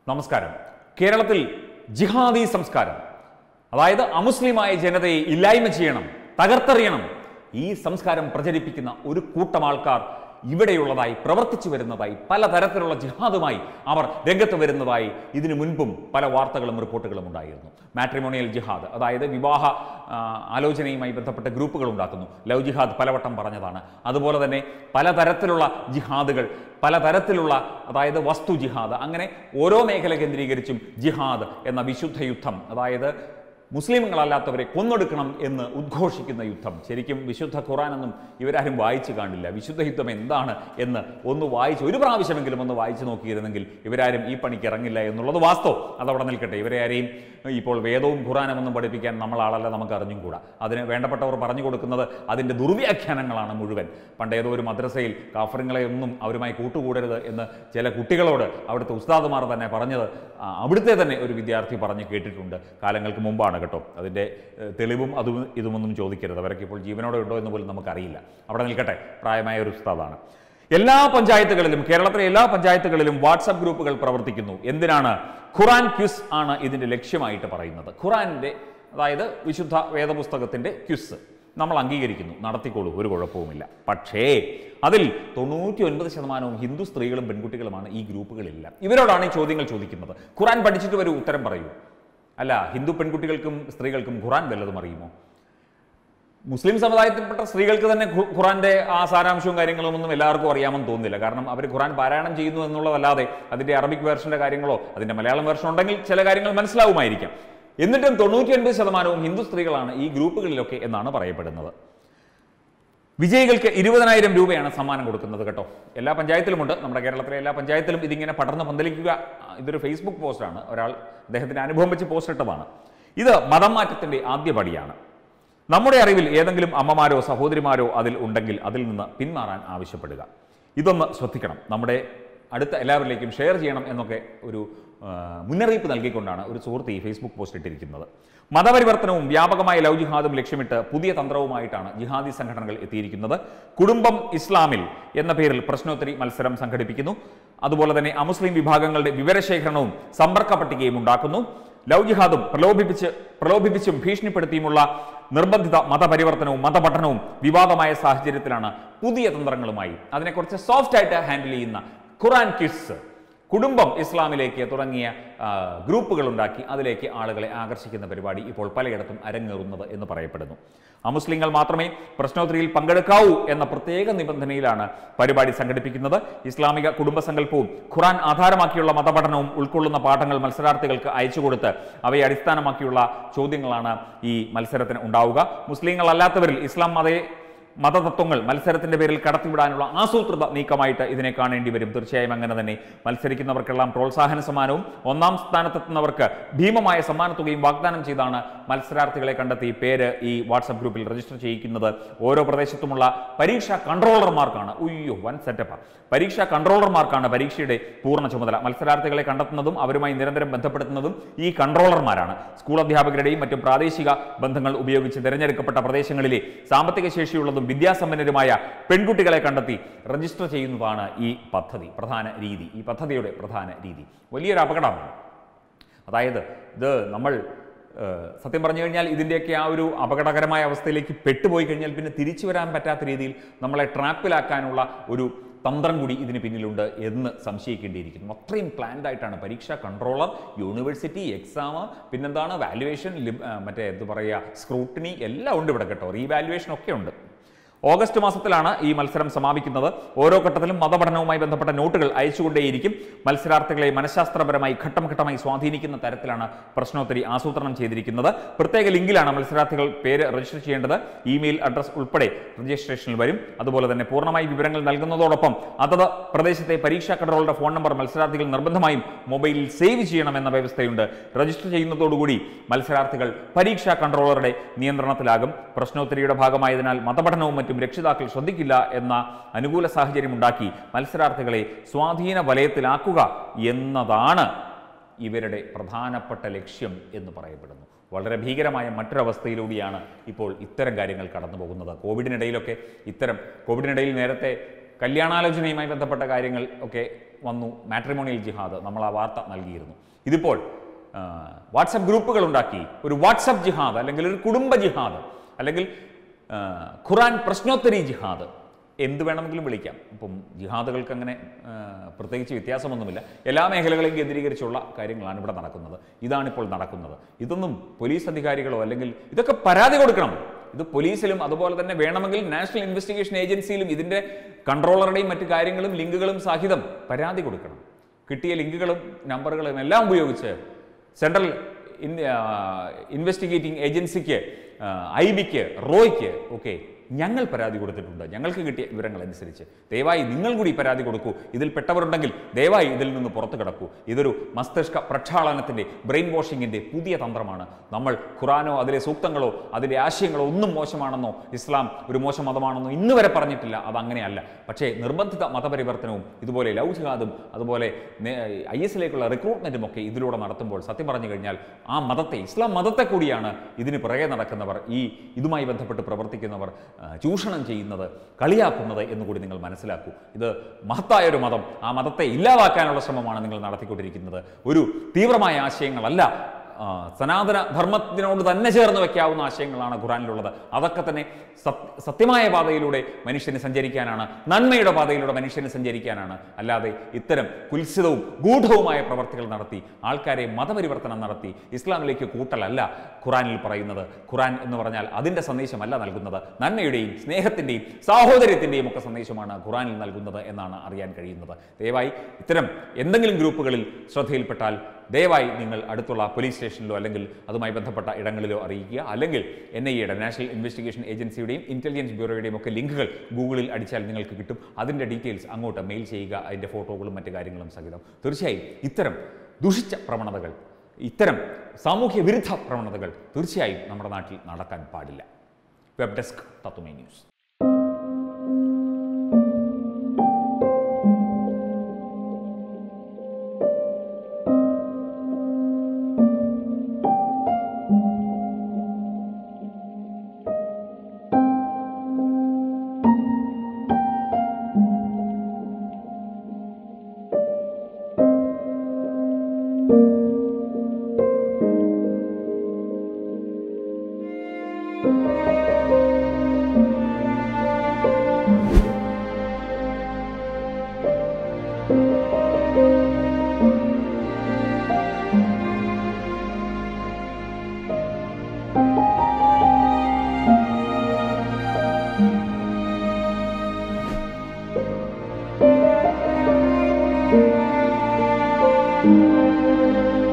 നമസ്കാരം കേരളത്തിൽ ജിഹാദി സംസ്കാരം അതായത് അമുസ്ലിമായ ജനതയെ ഇല്ലായ്മ ചെയ്യണം തകർത്തെറിയണം ഈ സംസ്കാരം പ്രചരിപ്പിക്കുന്ന ഒരു കൂട്ടം ആൾക്കാർ ഇവിടെയുള്ളതായി പ്രവർത്തിച്ചു വരുന്നതായി പലതരത്തിലുള്ള ജിഹാദുമായി അവർ രംഗത്ത് വരുന്നതായി ഇതിനു മുൻപും പല വാർത്തകളും റിപ്പോർട്ടുകളും ഉണ്ടായിരുന്നു മാട്രിമോണിയൽ ജിഹാദ് അതായത് വിവാഹ ആ, ആലോചനയുമായി ബന്ധപ്പെട്ട ഗ്രൂപ്പുകൾ ഉണ്ടാക്കുന്നു ലവ് ജിഹാദ് പലവട്ടം പറഞ്ഞതാണ് അതുപോലെ തന്നെ പലതരത്തിലുള്ള ജിഹാദുകൾ പലതരത്തിലുള്ള അതായത് വസ്തു ജിഹാദ് അങ്ങനെ ഓരോ മേഖല കേന്ദ്രീകരിച്ചും ജിഹാദ് എന്ന വിശുദ്ധ യുദ്ധം അതായത് മുസ്ലിമുകളല്ലാത്തവരെ കൊന്നൊടുക്കണം എന്ന് ഉദ്ഘോഷിക്കുന്ന യുദ്ധം ശരിക്കും വിശുദ്ധ ഖുറാനൊന്നും ഇവരാരും വായിച്ചു കാണില്ല വിശുദ്ധ യുദ്ധം എന്താണ് എന്ന് ഒന്ന് വായിച്ച് ഒരു പ്രാവശ്യമെങ്കിലും ഒന്ന് വായിച്ചു നോക്കിയിരുന്നെങ്കിൽ ഇവരാരും ഈ പണിക്ക് ഇറങ്ങില്ല എന്നുള്ളത് വാസ്തവം അതവിടെ നിൽക്കട്ടെ ഇവരെ ആരെയും ഇപ്പോൾ വേദവും ഖുറാനും ഒന്നും പഠിപ്പിക്കാൻ നമ്മളാളല്ല നമുക്ക് അറിഞ്ഞും കൂടാ അതിന് വേണ്ടപ്പെട്ടവർ പറഞ്ഞു കൊടുക്കുന്നത് അതിൻ്റെ ദുർവ്യാഖ്യാനങ്ങളാണ് മുഴുവൻ പണ്ട് ഏതോ ഒരു മദ്രസയിൽ കാഫറിങ്ങളെ ഒന്നും അവരുമായി കൂട്ടുകൂടരുത് എന്ന് ചില കുട്ടികളോട് അവിടുത്തെ ഉസ്താദുമാർ തന്നെ പറഞ്ഞത് ആ, അവിടുത്തെ തന്നെ ഒരു വിദ്യാർത്ഥി പറഞ്ഞ് കേട്ടിട്ടുണ്ട് കാലങ്ങൾക്ക് മുമ്പാണ് കേട്ടോ അതിൻ്റെ ഏഹ്, തെളിവും അതും ഇതുമൊന്നും ചോദിക്കരുത് അവരൊക്കെ ഇപ്പോൾ ജീവനോടെ ഉണ്ടോ എന്ന് പോലും നമുക്കറിയില്ല അവിടെ നിൽക്കട്ടെ പ്രായമായ ഒരു ഉസ്താദാണ് എല്ലാ പഞ്ചായത്തുകളിലും കേരളത്തിലെ എല്ലാ പഞ്ചായത്തുകളിലും വാട്സപ്പ് ഗ്രൂപ്പുകൾ പ്രവർത്തിക്കുന്നു എന്തിനാണ് ഖുറാൻ ക്വിസ് ആണ് ഇതിൻ്റെ ലക്ഷ്യമായിട്ട് പറയുന്നത് ഖുറാനിൻ്റെ അതായത് വിശുദ്ധ വേദപുസ്തകത്തിൻ്റെ ക്വിസ് നമ്മൾ അംഗീകരിക്കുന്നു നടത്തിക്കോളൂ ഒരു കുഴപ്പവുമില്ല പക്ഷേ അതിൽ തൊണ്ണൂറ്റി ഒൻപത് ശതമാനവും ഹിന്ദു സ്ത്രീകളും പെൺകുട്ടികളുമാണ് ഈ ഗ്രൂപ്പുകളില്ല ഇവരോടാണ് ഈ ചോദ്യങ്ങൾ ചോദിക്കുന്നത് ഖുറാൻ പഠിച്ചിട്ട് വരൂ ഉത്തരം പറയൂ അല്ല ഹിന്ദു പെൺകുട്ടികൾക്കും സ്ത്രീകൾക്കും ഖുറാൻ വല്ലതും അറിയുമോ മുസ്ലിം സമുദായത്തിൽപ്പെട്ട സ്ത്രീകൾക്ക് തന്നെ ഖു- ഖുറാന്റെ ആ സാരാംശവും കാര്യങ്ങളും ഒന്നും എല്ലാവർക്കും അറിയാമെന്ന് തോന്നുന്നില്ല കാരണം അവർ ഖുറാൻ പാരായണം ചെയ്യുന്നു എന്നുള്ളതല്ലാതെ അതിന്റെ അറബിക് വേർഷന്റെ കാര്യങ്ങളോ അതിന്റെ മലയാളം വേർഷൻ ഉണ്ടെങ്കിൽ ചില കാര്യങ്ങൾ മനസ്സിലാവുമായിരിക്കാം എന്നിട്ടും തൊണ്ണൂറ്റി ഒൻപത് ശതമാനവും ഹിന്ദു സ്ത്രീകളാണ് ഈ ഗ്രൂപ്പുകളിലൊക്കെ എന്നാണ് പറയപ്പെടുന്നത് വിജയികൾക്ക് ഇരുപതിനായിരം രൂപയാണ് സമ്മാനം കൊടുക്കുന്നത് കേട്ടോ എല്ലാ പഞ്ചായത്തിലുമുണ്ട് നമ്മുടെ കേരളത്തിലെ എല്ലാ പഞ്ചായത്തിലും ഇതിങ്ങനെ പടർന്ന് പന്തലിക്കുക ആ, ഇതൊരു ഫേസ്ബുക്ക് പോസ്റ്റാണ് ഒരാൾ അദ്ദേഹത്തിന്റെ അനുഭവം വെച്ച് പോസ്റ്റ് ഇട്ടതാണ് ഇത് മതം മാറ്റത്തിന്റെ ആദ്യ പടിയാണ് നമ്മുടെ അറിവിൽ ഏതെങ്കിലും അമ്മമാരോ സഹോദരിമാരോ അതിൽ ഉണ്ടെങ്കിൽ അതിൽ നിന്ന് പിന്മാറാൻ ആവശ്യപ്പെടുക ഇതൊന്ന് ശ്രദ്ധിക്കണം നമ്മുടെ അടുത്ത എല്ലാവരിലേക്കും ഷെയർ ചെയ്യണം എന്നൊക്കെ ഒരു ആ, മുന്നറിയിപ്പ് നൽകിക്കൊണ്ടാണ് ഒരു സുഹൃത്ത് ഈ ഫേസ്ബുക്ക് പോസ്റ്റ് ഇട്ടിരിക്കുന്നത് മതപരിവർത്തനവും വ്യാപകമായ ലവ് ജിഹാദും ലക്ഷ്യമിട്ട് പുതിയ തന്ത്രവുമായിട്ടാണ് ജിഹാദി സംഘടനകൾ എത്തിയിരിക്കുന്നത് കുടുംബം ഇസ്ലാമിൽ എന്ന പേരിൽ പ്രശ്നോത്തരി മത്സരം സംഘടിപ്പിക്കുന്നു അതുപോലെ തന്നെ അമുസ്ലിം വിഭാഗങ്ങളുടെ വിവരശേഖരണവും സമ്പർക്ക പട്ടികയും ഉണ്ടാക്കുന്നു ലവ് ജിഹാദും പ്രലോഭിപ്പിച്ച് പ്രലോഭിപ്പിച്ചും ഭീഷണിപ്പെടുത്തിയുമുള്ള നിർബന്ധിത മതപരിവർത്തനവും മതപഠനവും വിവാദമായ സാഹചര്യത്തിലാണ് പുതിയ തന്ത്രങ്ങളുമായി അതിനെക്കുറിച്ച് സോഫ്റ്റ് ആയിട്ട് ഹാൻഡിൽ ചെയ്യുന്ന ഖുറാൻ കിഡ്സ് കുടുംബം ഇസ്ലാമിലേക്ക് തുടങ്ങിയ ആ, ഗ്രൂപ്പുകൾ ഉണ്ടാക്കി അതിലേക്ക് ആളുകളെ ആകർഷിക്കുന്ന പരിപാടി ഇപ്പോൾ പലയിടത്തും അരങ്ങേറുന്നത് എന്ന് പറയപ്പെടുന്നു അമുസ്ലിങ്ങൾ മാത്രമേ പ്രശ്നോത്തരിയിൽ പങ്കെടുക്കാവൂ എന്ന പ്രത്യേക നിബന്ധനയിലാണ് പരിപാടി സംഘടിപ്പിക്കുന്നത് ഇസ്ലാമിക കുടുംബസങ്കല്പവും ഖുറാൻ ആധാരമാക്കിയുള്ള മതപഠനവും ഉൾക്കൊള്ളുന്ന പാഠങ്ങൾ മത്സരാർത്ഥികൾക്ക് അയച്ചുകൊടുത്ത് അവയെ അടിസ്ഥാനമാക്കിയുള്ള ചോദ്യങ്ങളാണ് ഈ മത്സരത്തിന് ഉണ്ടാവുക മുസ്ലിങ്ങളല്ലാത്തവരിൽ ഇസ്ലാം മതയെ മതതത്വങ്ങൾ മത്സരത്തിന്റെ പേരിൽ കടത്തിവിടാനുള്ള ആസൂത്രിത നീക്കമായിട്ട് ഇതിനെ കാണേണ്ടി വരും തീർച്ചയായും അങ്ങനെ തന്നെ മത്സരിക്കുന്നവർക്കെല്ലാം പ്രോത്സാഹന സമ്മാനവും ഒന്നാം സ്ഥാനത്തെത്തുന്നവർക്ക് ഭീമമായ സമ്മാനത്തുകയും വാഗ്ദാനം ചെയ്താണ് മത്സരാർത്ഥികളെ കണ്ടെത്തി പേര് ഈ വാട്സപ്പ് ഗ്രൂപ്പിൽ രജിസ്റ്റർ ചെയ്യിക്കുന്നത് ഓരോ പ്രദേശത്തുമുള്ള പരീക്ഷാ കൺട്രോളർമാർക്കാണ് ഉയ്യോ വൻ സെറ്റപ്പ് പരീക്ഷാ കൺട്രോളർമാർക്കാണ് പരീക്ഷയുടെ പൂർണ്ണ ചുമതല മത്സരാർത്ഥികളെ കണ്ടെത്തുന്നതും അവരുമായി നിരന്തരം ബന്ധപ്പെടുത്തുന്നതും ഈ കൺട്രോളർമാരാണ് സ്കൂൾ അധ്യാപകരുടെയും മറ്റും പ്രാദേശിക ബന്ധങ്ങൾ ഉപയോഗിച്ച് തിരഞ്ഞെടുക്കപ്പെട്ട പ്രദേശങ്ങളിലെ സാമ്പത്തിക ശേഷിയുള്ളതും വിദ്യാസമ്പന്നരുമായ പെൺകുട്ടികളെ കണ്ടെത്തി രജിസ്റ്റർ ചെയ്യുന്നതാണ് ഈ പദ്ധതി പ്രധാന രീതി ഈ പദ്ധതിയുടെ പ്രധാന രീതി വലിയൊരു അപകടമാണ് അതായത് ഇത് നമ്മൾ ഏഹ്, സത്യം പറഞ്ഞു കഴിഞ്ഞാൽ ഇതിൻ്റെയൊക്കെ ആ ഒരു അപകടകരമായ അവസ്ഥയിലേക്ക് പെട്ടുപോയി കഴിഞ്ഞാൽ പിന്നെ തിരിച്ചു വരാൻ പറ്റാത്ത രീതിയിൽ നമ്മളെ ട്രാപ്പിലാക്കാനുള്ള ഒരു തന്ത്രം കൂടി ഇതിന് പിന്നിലുണ്ട് എന്ന് സംശയിക്കേണ്ടിയിരിക്കുന്നു അത്രയും പ്ലാൻഡ് ആയിട്ടാണ് പരീക്ഷ കൺട്രോളർ യൂണിവേഴ്സിറ്റി എക്സാം പിന്നെന്താണ് വാല്യുവേഷൻ മറ്റേ എന്ത് പറയുക സ്ക്രൂട്ടിനി എല്ലാം ഉണ്ട് ഇവിടെ കേട്ടോ റീവാലുവേഷൻ ഒക്കെ ഉണ്ട് ഓഗസ്റ്റ് മാസത്തിലാണ് ഈ മത്സരം സമാപിക്കുന്നത് ഓരോ ഘട്ടത്തിലും മതപഠനവുമായി ബന്ധപ്പെട്ട നോട്ടുകൾ അയച്ചുകൊണ്ടേയിരിക്കും മത്സരാർത്ഥികളെ മനഃശാസ്ത്രപരമായി ഘട്ടം ഘട്ടമായി സ്വാധീനിക്കുന്ന തരത്തിലാണ് പ്രശ്നോത്തരി ആസൂത്രണം ചെയ്തിരിക്കുന്നത് പ്രത്യേക ലിങ്കിലാണ് മത്സരാർത്ഥികൾ പേര് രജിസ്റ്റർ ചെയ്യേണ്ടത് ഇമെയിൽ അഡ്രസ് ഉൾപ്പെടെ രജിസ്ട്രേഷനിൽ വരും അതുപോലെ തന്നെ പൂർണ്ണമായി വിവരങ്ങൾ നൽകുന്നതോടൊപ്പം അതത് പ്രദേശത്തെ പരീക്ഷാ കൺട്രോളുടെ ഫോൺ നമ്പർ മത്സരാർത്ഥികൾ നിർബന്ധമായും മൊബൈലിൽ സേവ് ചെയ്യണമെന്ന വ്യവസ്ഥയുണ്ട് രജിസ്റ്റർ ചെയ്യുന്നതോടുകൂടി മത്സരാർത്ഥികൾ പരീക്ഷാ കൺട്രോളറുടെ നിയന്ത്രണത്തിലാകും പ്രശ്നോത്തരിയുടെ ഭാഗമായതിനാൽ മതപഠനവും മറ്റും രക്ഷിതാക്കൾ ശ്രദ്ധിക്കില്ല എന്ന അനുകൂല സാഹചര്യം ഉണ്ടാക്കി മത്സരാർത്ഥികളെ സ്വാധീന വലയത്തിലാക്കുക എന്നതാണ് ഇവരുടെ പ്രധാനപ്പെട്ട ലക്ഷ്യം എന്ന് പറയപ്പെടുന്നു വളരെ ഭീകരമായ മറ്റൊരവസ്ഥയിലൂടെയാണ് ഇപ്പോൾ ഇത്തരം കാര്യങ്ങൾ കടന്നു പോകുന്നത് കോവിഡിനിടയിലൊക്കെ ഇത്തരം കോവിഡിനിടയിൽ നേരത്തെ കല്യാണാലോചനയുമായി ബന്ധപ്പെട്ട കാര്യങ്ങൾ ഒക്കെ വന്നു മാട്രിമോണിയൽ ജിഹാദ് നമ്മൾ ആ വാർത്ത നൽകിയിരുന്നു ഇതിപ്പോൾ ആ, വാട്സപ്പ് ഗ്രൂപ്പുകൾ ഉണ്ടാക്കി ഒരു വാട്സപ്പ് ജിഹാദ് അല്ലെങ്കിൽ ഒരു കുടുംബ ജിഹാദ് അല്ലെങ്കിൽ ആ, ഖുറാൻ പ്രശ്നോത്തരി ജിഹാദ് എന്ത് വേണമെങ്കിലും വിളിക്കാം ഇപ്പം ജിഹാദുകൾക്ക് അങ്ങനെ ആ, പ്രത്യേകിച്ച് വ്യത്യാസമൊന്നുമില്ല എല്ലാ മേഖലകളെയും കേന്ദ്രീകരിച്ചുള്ള കാര്യങ്ങളാണ് ഇവിടെ നടക്കുന്നത് ഇതാണിപ്പോൾ നടക്കുന്നത് ഇതൊന്നും പോലീസ് അധികാരികളോ അല്ലെങ്കിൽ ഇതൊക്കെ പരാതി കൊടുക്കണം ഇത് പോലീസിലും അതുപോലെ തന്നെ വേണമെങ്കിൽ നാഷണൽ ഇൻവെസ്റ്റിഗേഷൻ ഏജൻസിയിലും ഇതിൻ്റെ കൺട്രോളറുടെയും മറ്റു കാര്യങ്ങളും ലിങ്കുകളും സഹിതം പരാതി കൊടുക്കണം കിട്ടിയ ലിങ്കുകളും നമ്പറുകളും എല്ലാം ഉപയോഗിച്ച് സെൻട്രൽ ഇൻ ഇൻവെസ്റ്റിഗേറ്റിംഗ് ഏജൻസിക്ക് ഐ ബിക്ക് റോയ്ക്ക് ഒക്കെ ഞങ്ങൾ പരാതി കൊടുത്തിട്ടുണ്ട് ഞങ്ങൾക്ക് കിട്ടിയ വിവരങ്ങൾ അനുസരിച്ച് ദയവായി നിങ്ങൾ കൂടി പരാതി കൊടുക്കൂ ഇതിൽ പെട്ടവരുണ്ടെങ്കിൽ ദയവായി ഇതിൽ നിന്ന് പുറത്തു കിടക്കൂ ഇതൊരു മസ്തിഷ്ക പ്രക്ഷാളനത്തിൻ്റെ ബ്രെയിൻ വാഷിങ്ങിൻ്റെ പുതിയ തന്ത്രമാണ് നമ്മൾ ഖുറാനോ അതിലെ സൂക്തങ്ങളോ അതിലെ ആശയങ്ങളോ ഒന്നും മോശമാണെന്നോ ഇസ്ലാം ഒരു മോശം മതമാണെന്നോ ഇന്ന് വരെ പറഞ്ഞിട്ടില്ല അത് അങ്ങനെയല്ല പക്ഷേ നിർബന്ധിത മതപരിവർത്തനവും ഇതുപോലെ ലവ് ജിഹാദും അതുപോലെ ഐ എസിലേക്കുള്ള റിക്രൂട്ട്മെൻറ്റും ഒക്കെ ഇതിലൂടെ നടത്തുമ്പോൾ സത്യം പറഞ്ഞു കഴിഞ്ഞാൽ ആ മതത്തെ ഇസ്ലാം മതത്തെ കൂടിയാണ് ഇതിന് പിറകെ നടക്കുന്നവർ ഈ ഇതുമായി ബന്ധപ്പെട്ട് പ്രവർത്തിക്കുന്നവർ ആ, ചൂഷണം ചെയ്യുന്നത് കളിയാക്കുന്നത് എന്നുകൂടി നിങ്ങൾ മനസ്സിലാക്കൂ ഇത് മഹത്തായ ഒരു മതം ആ മതത്തെ ഇല്ലാതാക്കാനുള്ള ശ്രമമാണ് നിങ്ങൾ നടത്തിക്കൊണ്ടിരിക്കുന്നത് ഒരു തീവ്രമായ ആശയങ്ങളല്ല ആ, സനാതന ധർമ്മത്തിനോട് തന്നെ ചേർന്ന് വെക്കാവുന്ന ആശയങ്ങളാണ് ഖുറാനിലുള്ളത് അതൊക്കെ തന്നെ സത്- സത്യമായ പാതയിലൂടെ മനുഷ്യന് സഞ്ചരിക്കാനാണ് നന്മയുടെ പാതയിലൂടെ മനുഷ്യന് സഞ്ചരിക്കാനാണ് അല്ലാതെ ഇത്തരം കുൽസിതവും ഗൂഢവുമായ പ്രവർത്തികൾ നടത്തി ആൾക്കാരെ മതപരിവർത്തനം നടത്തി ഇസ്ലാമിലേക്ക് കൂട്ടലല്ല ഖുറാനിൽ പറയുന്നത് ഖുറാൻ എന്ന് പറഞ്ഞാൽ അതിൻ്റെ സന്ദേശമല്ല നൽകുന്നത് നന്മയുടെയും സ്നേഹത്തിൻ്റെയും സാഹോദര്യത്തിൻ്റെയും ഒക്കെ സന്ദേശമാണ് ഖുറാനിൽ നൽകുന്നത് എന്നാണ് അറിയാൻ കഴിയുന്നത് ദയവായി ഇത്തരം എന്തെങ്കിലും ഗ്രൂപ്പുകളിൽ ശ്രദ്ധയിൽപ്പെട്ടാൽ ദയവായി നിങ്ങൾ അടുത്തുള്ള പോലീസ് സ്റ്റേഷനിലോ അല്ലെങ്കിൽ അതുമായി ബന്ധപ്പെട്ട ഇടങ്ങളിലോ അറിയിക്കുക അല്ലെങ്കിൽ എൻ ഐ എയുടെ നാഷണൽ ഇൻവെസ്റ്റിഗേഷൻ ഏജൻസിയുടെയും ഇന്റലിജൻസ് ബ്യൂറോയുടെയും ഒക്കെ ലിങ്കുകൾ ഗൂഗിളിൽ അടിച്ചാൽ നിങ്ങൾക്ക് കിട്ടും അതിൻ്റെ ഡീറ്റെയിൽസ് അങ്ങോട്ട് മെയിൽ ചെയ്യുക അതിൻ്റെ ഫോട്ടോകളും മറ്റു കാര്യങ്ങളും സഹിതം തീർച്ചയായും ഇത്തരം ദുഷിച്ച പ്രവണതകൾ ഇത്തരം സാമൂഹ്യ വിരുദ്ധ പ്രവണതകൾ തീർച്ചയായും നമ്മുടെ നാട്ടിൽ നടക്കാൻ പാടില്ല web desk Tatwamayi news thank you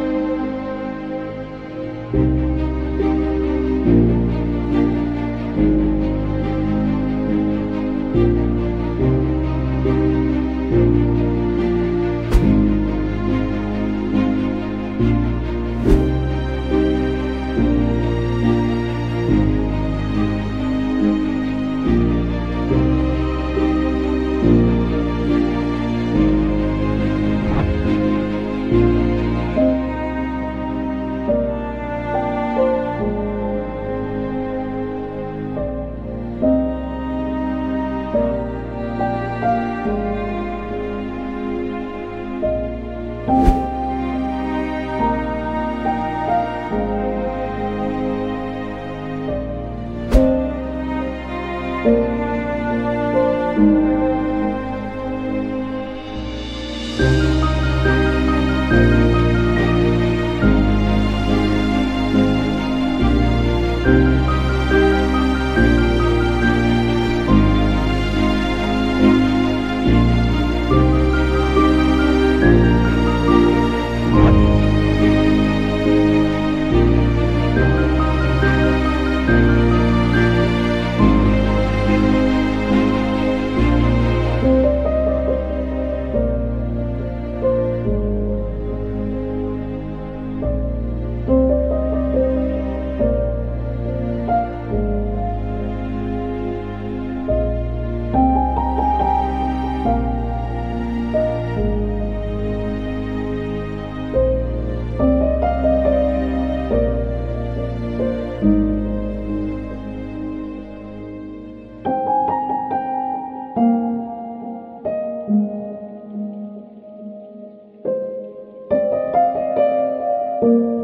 you